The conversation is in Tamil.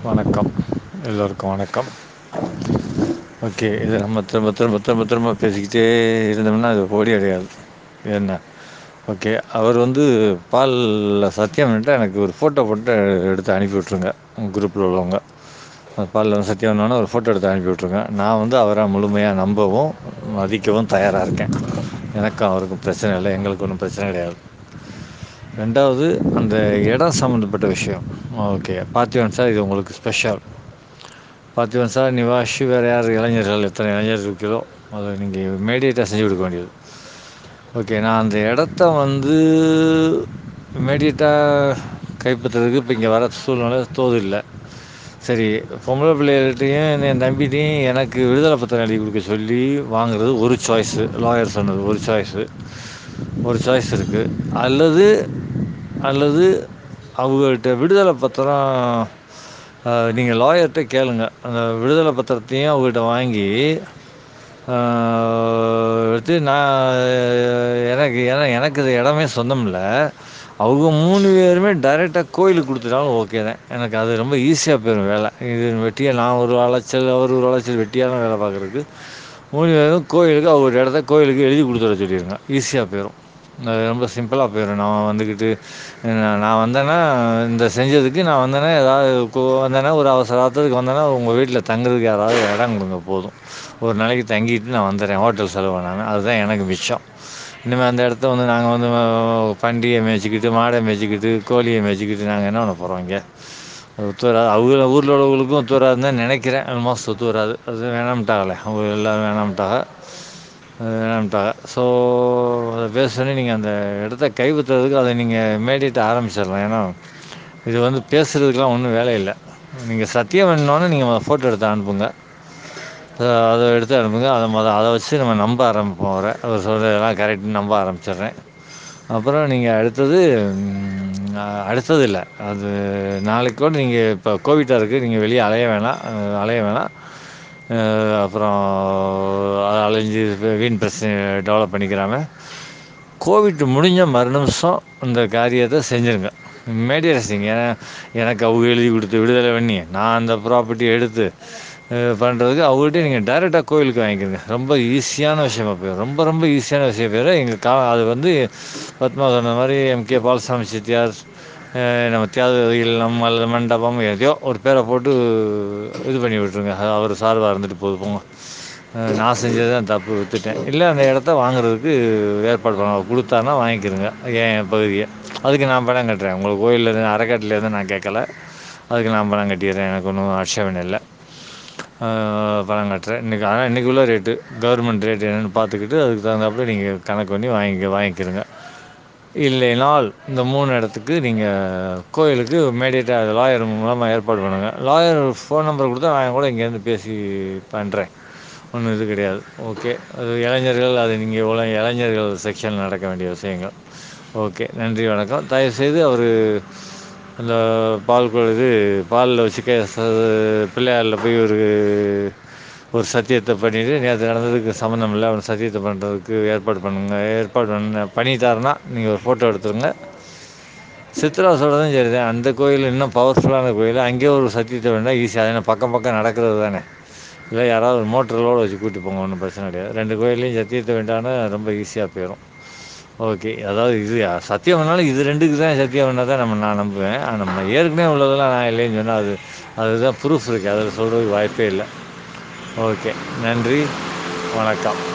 வணக்கம் எல்லோருக்கும் வணக்கம் ஓகே இத நம்ம திரும்ப திரும்ப திரும்ப திரும்ப பேசிக்கிட்டே இருந்தோம்னா அது ஓடி அடையாது என்ன ஓகே அவர் வந்து பால்ல சத்தியம்ன்ட்டு எனக்கு ஒரு ஃபோட்டோ போட்டு எடுத்து அனுப்பி விட்ருங்க உங்க குரூப்ல உள்ளவங்க பால்ல சத்தியானான ஒரு ஃபோட்டோ எடுத்து அனுப்பி விட்ருங்க நான் வந்து அவர முழுமையா நம்பவும் மதிக்கவும் தயாரா இருக்கேன் எனக்கும் அவருக்கும் பிரச்சனை இல்லை எங்களுக்கு ஒன்றும் பிரச்சனை கிடையாது ரெண்டாவது அந்த இடம் சம்மந்தப்பட்ட விஷயம் ஓகே பார்த்திபன் சார் இது உங்களுக்கு ஸ்பெஷல் பார்த்திபன் சார் நிவாஷ் வேறு யார் இளைஞர்கள் எத்தனை இளைஞர்கள் இருக்கீகளோ அதை நீங்கள் இமீடியட்டாக செஞ்சு கொடுக்க வேண்டியது ஓகே நான் அந்த இடத்த வந்து இமீடியட்டாக கைப்பற்றுறதுக்கு இப்போ இங்கே வர சூழ்நிலை தோது இல்லை சரி பொம்பளை பிள்ளைகள்கிட்டையும் என் தம்பிகிட்டையும் எனக்கு விடுதலை பத்திரம் எழுதி கொடுக்க சொல்லி வாங்குறது ஒரு சாய்ஸு லாயர் சொன்னது ஒரு சாய்ஸு ஒரு சாய்ஸ் இருக்குது அல்லது அல்லது அவங்கள்ட்ட விடுதலை பத்திரம் நீங்கள் லாயர்கிட்ட கேளுங்க அந்த விடுதலை பத்திரத்தையும் அவங்ககிட்ட வாங்கி எடுத்து நான் எனக்கு ஏன்னா எனக்கு இது இடமே சொந்தம் இல்லை அவங்க மூணு பேருமே டைரெக்டாக கோயிலுக்கு கொடுத்துட்டாலும் ஓகே தான் எனக்கு அது ரொம்ப ஈஸியாக போயிடும் வேலை இது வெட்டியாக நான் ஒரு அலைச்சல் அவர் ஒரு அலைச்சல் வெட்டியான வேலை பார்க்குறதுக்கு மூணு பேரும் கோயிலுக்கு அவர் இடத்த கோயிலுக்கு எழுதி கொடுத்துட சொல்லிடுங்க ஈஸியாக போயிடும் அது ரொம்ப சிம்பிளாக போயிடும் நான் வந்துக்கிட்டு நான் வந்தேன்னா இந்த செஞ்சதுக்கு நான் வந்தேன்னா ஏதாவது வந்தேன்னா ஒரு அவசரத்துக்கு வந்தேன்னா உங்கள் வீட்டில் தங்குறதுக்கு யாராவது இடம் கொடுங்க போதும் ஒரு நாளைக்கு தங்கிட்டு நான் வந்துடுறேன் ஹோட்டல் செலவு பண்ணாமல் அதுதான் எனக்கு மிச்சம் இனிமேல் அந்த இடத்த வந்து நாங்கள் வந்து பண்டிகை மேய்ச்சிக்கிட்டு மாடை மேய்ச்சிக்கிட்டு கோழியை மேய்ச்சிக்கிட்டு நாங்கள் என்ன பண்ண போகிறோம் இங்கே ஒத்து வராது அவங்க ஊரில் உள்ளவங்களுக்கும் ஒத்து வராதுன்னு தான் நினைக்கிறேன் ஆல்மோஸ்ட் ஒத்து வராது அது வேணாம்ட்டாங்களே அவங்க எல்லோரும் வேணாம்ட்டாங்க வேணாம்ட்டாங்க ஸோ அதை பேசணும் நீங்கள் அந்த இடத்த கைப்பற்றுறதுக்கு அதை நீங்கள் இமீடியட்டாக ஆரம்பிச்சிடலாம் ஏன்னா இது வந்து பேசுகிறதுக்கெலாம் ஒன்றும் வேலை இல்லை நீங்கள் சத்தியம் வேணுன்னொன்னே நீங்கள் ஃபோட்டோ எடுத்து அனுப்புங்க அதை எடுத்து அனுப்புங்க அதை மொதல் அதை வச்சு நம்ம நம்ப ஆரம்பிப்போம் அவரை அவர் சொல்கிறதெல்லாம் கரெக்டுன்னு நம்ப ஆரம்பிச்சிடுறேன் அப்புறம் நீங்கள் அடுத்தது அடுத்தது இல்லை அது நாளைக்கு கூட நீங்கள் இப்போ கோவிட்டாக இருக்குது நீங்கள் வெளியே அலைய வேணாம் அலைய வேணாம் அப்புறம் அலைஞ்சு வீண் பிரச்சனை டெவலப் பண்ணிக்கிறாம கோவிட் முடிஞ்ச மறு நிமிஷம் இந்த காரியத்தை செஞ்சுருங்க இம்மீடியட்டாக செய்யுங்க ஏன்னா எனக்கு அவங்க எழுதி கொடுத்து விடுதலை பண்ணி நான் அந்த ப்ராப்பர்ட்டி எடுத்து பண்ணுறதுக்கு அவங்கள்ட்ட நீங்கள் டைரெக்டாக கோயிலுக்கு வாங்கிக்கிறங்க ரொம்ப ஈஸியான விஷயமா போயிடும் ரொம்ப ரொம்ப ஈஸியான விஷயம் போயிடும் எங்கள் கா அது வந்து பத்மா சொன்ன மாதிரி எம்கே பாலசாமி செட்டியார் நம்ம தியாகி இல்லம் அல்லது மண்டபம் எதையோ ஒரு பேரை போட்டு இது பண்ணி விட்ருங்க அவர் சார்பாக இருந்துட்டு போகுது போங்க நான் செஞ்சது தான் தப்பு விற்றுட்டேன் இல்லை அந்த இடத்த வாங்குறதுக்கு ஏற்பாடு பண்ண கொடுத்தாருன்னா வாங்கிக்கிறங்க என் பகுதியை அதுக்கு நான் பணம் கட்டுறேன் உங்களுக்கு கோயிலேருந்து அறக்கட்டளையிலேருந்து நான் கேட்கல அதுக்கு நான் பணம் கட்டிடுறேன் எனக்கு ஒன்றும் ஆட்சேபனை இல்லை பணம் கட்டுறேன் இன்றைக்கி ஆனால் இன்றைக்கி உள்ள ரேட்டு கவர்மெண்ட் ரேட் என்னென்னு பார்த்துக்கிட்டு அதுக்கு தகுந்தாப்புல நீங்கள் கணக்கு பண்ணி வாங்கி வாங்கிக்கிறங்க இல்லைனால் இந்த மூணு இடத்துக்கு நீங்கள் கோயிலுக்கு இமீடியட்டாக லாயர் மூலமாக ஏற்பாடு பண்ணுங்கள் லாயர் ஃபோன் நம்பர் கொடுத்தா நான் கூட இங்கேருந்து பேசி பண்ணுறேன் ஒன்றும் இது கிடையாது ஓகே அது இளைஞர்கள் அது நீங்கள் இவ்வளோ இளைஞர்கள் செக்ஷனில் நடக்க வேண்டிய விஷயங்கள் ஓகே நன்றி வணக்கம் தயவுசெய்து அவர் அந்த பால் இது பாலில் வச்சு கே பிள்ளையாரில் போய் ஒரு ஒரு சத்தியத்தை பண்ணிவிட்டு நேற்று நடந்ததுக்கு சம்மந்தம் இல்லை அவன் சத்தியத்தை பண்ணுறதுக்கு ஏற்பாடு பண்ணுங்கள் ஏற்பாடு பண்ண பண்ணிட்டாருன்னா நீங்கள் ஒரு ஃபோட்டோ எடுத்துருங்க சித்ரா சொல்கிறதும் சரி தான் அந்த கோயில் இன்னும் பவர்ஃபுல்லான கோயில் அங்கேயே ஒரு சத்தியத்தை வேண்டாம் ஈஸியாக ஏன்னா பக்கம் பக்கம் நடக்கிறது தானே இல்லை யாராவது ஒரு மோட்டரோடு வச்சு கூட்டி போங்க ஒன்றும் பிரச்சனை கிடையாது ரெண்டு கோயிலையும் சத்தியத்தை வேண்டாம்னா ரொம்ப ஈஸியாக போயிடும் ஓகே அதாவது இது சத்தியம் பண்ணாலும் இது ரெண்டுக்கு தான் சத்தியம் பண்ணால் தான் நம்ம நான் நம்புவேன் ஆனால் நம்ம ஏற்கனவே உள்ளதெல்லாம் நான் இல்லைன்னு சொன்னால் அது அதுதான் ப்ரூஃப் இருக்குது அதில் சொல்கிறதுக்கு வாய்ப்பே இல்லை ஓகே நன்றி வணக்கம்